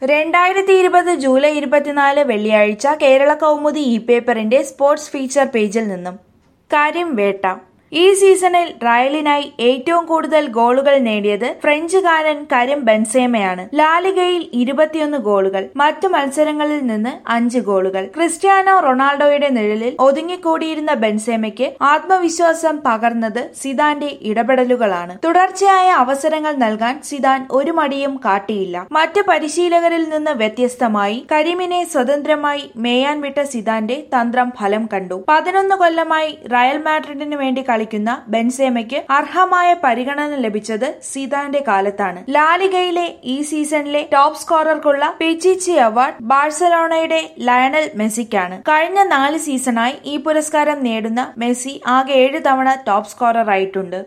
രണ്ടായിരത്തി ഇരുപത് ജൂലൈ ഇരുപത്തിനാല് വെള്ളിയാഴ്ച കേരള കൗമുദി ഇ പേപ്പറിന്റെ സ്പോർട്സ് ഫീച്ചർ പേജിൽ നിന്നും കാര്യം വേട്ട ഈ സീസണിൽ റയലിനായി ഏറ്റവും കൂടുതൽ ഗോളുകൾ നേടിയത് ഫ്രഞ്ചുകാരൻ കരം ബെൻസേമയാണ് ലാലിഗയിൽ ഇരുപത്തിയൊന്ന് ഗോളുകൾ മറ്റു മത്സരങ്ങളിൽ നിന്ന് അഞ്ച് ഗോളുകൾ ക്രിസ്ത്യാനോ റൊണാൾഡോയുടെ നിഴലിൽ ഒതുങ്ങിക്കൂടിയിരുന്ന ബെൻസേമയ്ക്ക് ആത്മവിശ്വാസം പകർന്നത് സിദാന്റെ ഇടപെടലുകളാണ് തുടർച്ചയായ അവസരങ്ങൾ നൽകാൻ സിദാൻ ഒരു മടിയും കാട്ടിയില്ല മറ്റ് പരിശീലകരിൽ നിന്ന് വ്യത്യസ്തമായി കരിമിനെ സ്വതന്ത്രമായി മേയാൻ വിട്ട സിദാന്റെ തന്ത്രം ഫലം കണ്ടു പതിനൊന്ന് കൊല്ലമായി റയൽ മാഡ്രിഡിന് വേണ്ടി കളിക്കുന്ന ബെൻസേമയ്ക്ക് അർഹമായ പരിഗണന ലഭിച്ചത് സിദാന്റെ കാലത്താണ് ലാലിഗയിലെ ഈ സീസണിലെ ടോപ്പ് സ്കോറർക്കുള്ള പെച്ചിച്ചി അവാർഡ് ബാഴ്സലോണയുടെ ലയണൽ മെസ്സിക്കാണ് കഴിഞ്ഞ നാല് സീസണായി ഈ പുരസ്കാരം നേടുന്ന മെസ്സി ആകെ ഏഴ് തവണ ടോപ്പ് സ്കോറർ ആയിട്ടുണ്ട്